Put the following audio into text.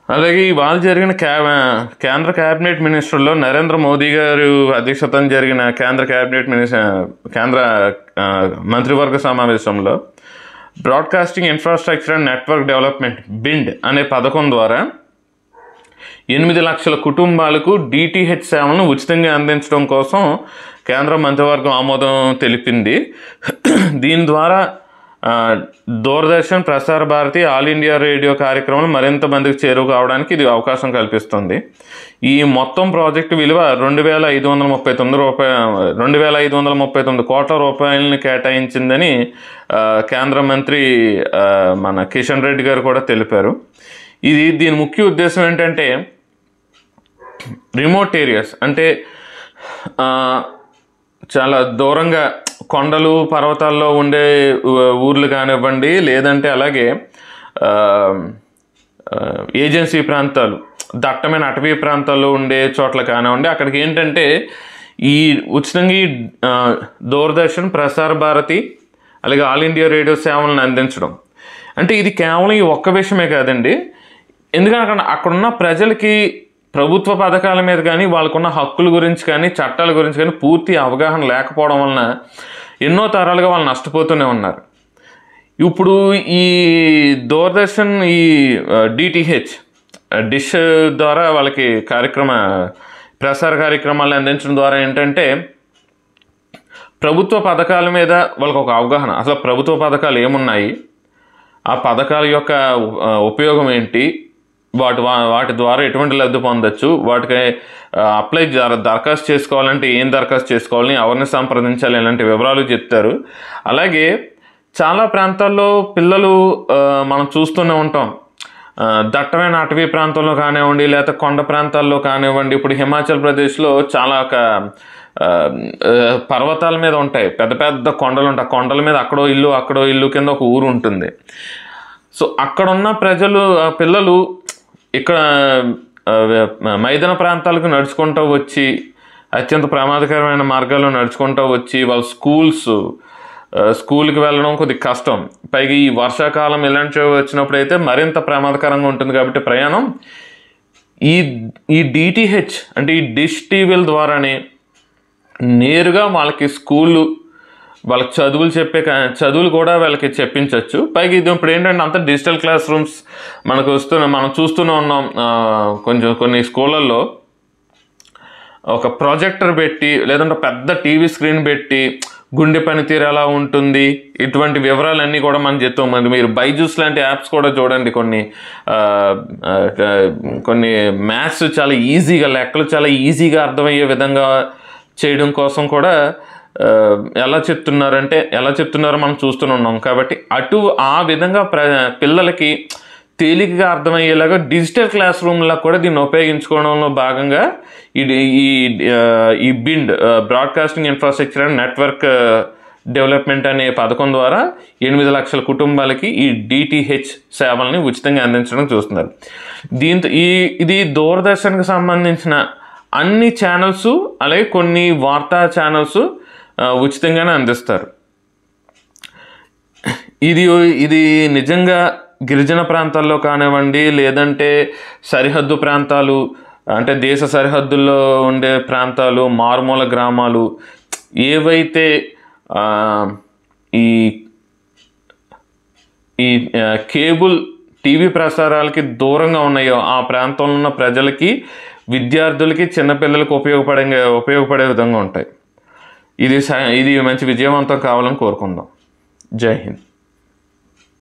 అలాగే ఇవాళ జరిగిన క్యా కేంద్ర కేబినెట్ మినిస్టర్లో నరేంద్ర మోదీ గారు అధ్యక్షతన జరిగిన కేంద్ర కేబినెట్ మినిస్టర్ కేంద్ర ఆ, మంత్రివర్గ సమావేశంలో broadcasting infrastructure and network development BIND అనే పథకం ద్వారా ఎనిమిది లక్షల కుటుంబాలకు డిటిహెచ్ సేవలను ఉచితంగా అందించడం కోసం కేంద్ర మంత్రివర్గం ఆమోదం తెలిపింది దీని ద్వారా ఆ, దూరదర్శన్ ప్రసార భారతి ఆల్ ఇండియా రేడియో కార్యక్రమాలు మరింత మందికి చేరువ కావడానికి ఇది అవకాశం కల్పిస్తుంది ఈ మొత్తం ప్రాజెక్టు విలువ రెండు వేల ఐదు వందల ముప్పై తొమ్మిది రూపాయ రెండు వేల ఐదు వందల ముప్పై తొమ్మిది కోట్ల రూపాయలని కేటాయించిందని ఆ, కేంద్ర మంత్రి ఆ, మన కిషన్ రెడ్డి గారు కూడా తెలిపారు ఇది దీని ముఖ్య ఉద్దేశం ఏంటంటే రిమోట్ ఏరియాస్ అంటే ఆ, చాలా దూరంగా కొండలు పర్వతాల్లో ఉండే ఊ- ఊర్లు కానివ్వండి లేదంటే అలాగే ఆ, ఆ, ఏజెన్సీ ప్రాంతాలు దట్టమైన అటవీ ప్రాంతాల్లో ఉండే చోట్ల కానివ్వండి అక్కడికి ఏంటంటే ఈ ఉచితంగా ఈ ఆ, దూరదర్శన్ ప్రసార భారతి అలాగే ఆల్ ఇండియా రేడియో సేవలను అందించడం అంటే ఇది కేవలం ఈ ఒక్క విషయమే కాదండి ఎందుకంటే అక్కడ అక్కడున్న ప్రజలకి ప్రభుత్వ పథకాల మీద కానీ వాళ్ళకున్న హక్కుల గురించి కానీ చట్టాల గురించి కానీ పూర్తి అవగాహన లేకపోవడం వలన ఎన్నో తరాలుగా వాళ్ళు నష్టపోతూనే ఉన్నారు ఇప్పుడు ఈ దూరదర్శన్ ఈ డిటిహెచ్ డిష్ ద్వారా వాళ్ళకి కార్యక్రమ ప్రసార కార్యక్రమాలు అందించడం ద్వారా ఏంటంటే ప్రభుత్వ పథకాల మీద వాళ్ళకి ఒక అవగాహన అసలు ప్రభుత్వ పథకాలు ఏమున్నాయి ఆ పథకాల యొక్క ఆ, ఉపయోగం ఏంటి వాటి వా- వాటి ద్వారా ఎటువంటి లబ్ధి పొందొచ్చు వాటికి ఆ, అప్లై జర- దరఖాస్తు చేసుకోవాలంటే ఏం దరఖాస్తు చేసుకోవాలని ఎవరిని సంప్రదించాలి ఇలాంటి వివరాలు చెప్తారు అలాగే చాలా ప్రాంతాల్లో పిల్లలు ఆ, మనం చూస్తూనే ఉంటాం ఆ, దట్టమైన అటవీ ప్రాంతంలో కానివ్వండి లేకపోతే కొండ ప్రాంతాల్లో కానివ్వండి ఇప్పుడు హిమాచల్ ప్రదేశ్లో చాలా ఒక ఆ, ఆ, పర్వతాల మీద ఉంటాయి పెద్ద పెద్ద కొండలు ఉంటాయి ఆ కొండల మీద అక్కడో ఇల్లు అక్కడో ఇల్లు కింద ఒక ఊరు ఉంటుంది సో అక్కడ ఉన్న ప్రజలు ఆ పిల్లలు ఇక్కడ ఆ, మైదాన ప్రాంతాలకు నడుచుకుంటూ వచ్చి అత్యంత ప్రమాదకరమైన మార్గాల్లో నడుచుకుంటూ వచ్చి వాళ్ళ స్కూల్స్ ఆ, స్కూల్కి వెళ్ళడం కొద్ది కష్టం పైగా ఈ వర్షాకాలం ఇలాంటివి వచ్చినప్పుడు అయితే మరింత ప్రమాదకరంగా ఉంటుంది కాబట్టి ప్రయాణం ఈ ఈ డిటిహెచ్ అంటే ఈ డిష్ టీవీల ద్వారానే నేరుగా వాళ్ళకి స్కూళ్ళు వాళ్ళకి చదువులు చెప్పే కా- చదువులు కూడా వాళ్ళకి చెప్పించవచ్చు పైగా ఇది ఇప్పుడు ఏంటంటే అంత డిజిటల్ క్లాస్ రూమ్స్ మనకు వస్తున్న మనం చూస్తూనే ఉన్నాం ఆ, కొంచెం కొన్ని స్కూళ్ళల్లో ఒక ప్రాజెక్టర్ పెట్టి లేదంటే పెద్ద టీవీ స్క్రీన్ పెట్టి గుండె పనితీరు ఎలా ఉంటుంది ఇటువంటి వివరాలన్నీ కూడా మనం చెప్తాం మరి మీరు బైజూస్ లాంటి యాప్స్ కూడా చూడండి కొన్ని ఆ, ఆ, కొన్ని మ్యాథ్స్ చాలా ఈజీగా లెక్కలు చాలా ఈజీగా అర్థమయ్యే విధంగా చేయడం కోసం కూడా ఆ, ఎలా చెప్తున్నారంటే ఎలా చెప్తున్నారో మనం చూస్తున్నాం కాబట్టి అటు ఆ విధంగా ప్ర పిల్లలకి తేలికగా అర్థమయ్యేలాగా డిజిటల్ క్లాస్ రూమ్లో కూడా దీన్ని ఉపయోగించుకోవడంలో భాగంగా ఇది ఈ ఆ, ఈ BIND broadcasting infrastructure and network development అనే పథకం ద్వారా ఎనిమిది లక్షల కుటుంబాలకి ఈ డిటిహెచ్ సేవల్ని ఉచితంగా అందించడం చూస్తున్నారు దీంతో ఈ ఇది దూరదర్శన్కి సంబంధించిన అన్ని ఛానల్స్ అలాగే కొన్ని వార్తా ఛానల్స్ ఆ, ఉచితంగానే అందిస్తారు ఇది ఇది నిజంగా గిరిజన ప్రాంతాల్లో కానివ్వండి లేదంటే సరిహద్దు ప్రాంతాలు అంటే దేశ సరిహద్దుల్లో ఉండే ప్రాంతాలు మారుమూల గ్రామాలు ఏవైతే ఆ, ఈ ఈ ఆ, కేబుల్ టీవీ ప్రసారాలకి దూరంగా ఉన్నాయో ఆ ప్రాంతంలో ఉన్న ప్రజలకి విద్యార్థులకి చిన్నపిల్లలకి ఉపయోగపడే ఉపయోగపడే విధంగా ఉంటాయి ఇది స- ఇది మంచి విజయవంతం కావాలని కోరుకుందాం జై హింద్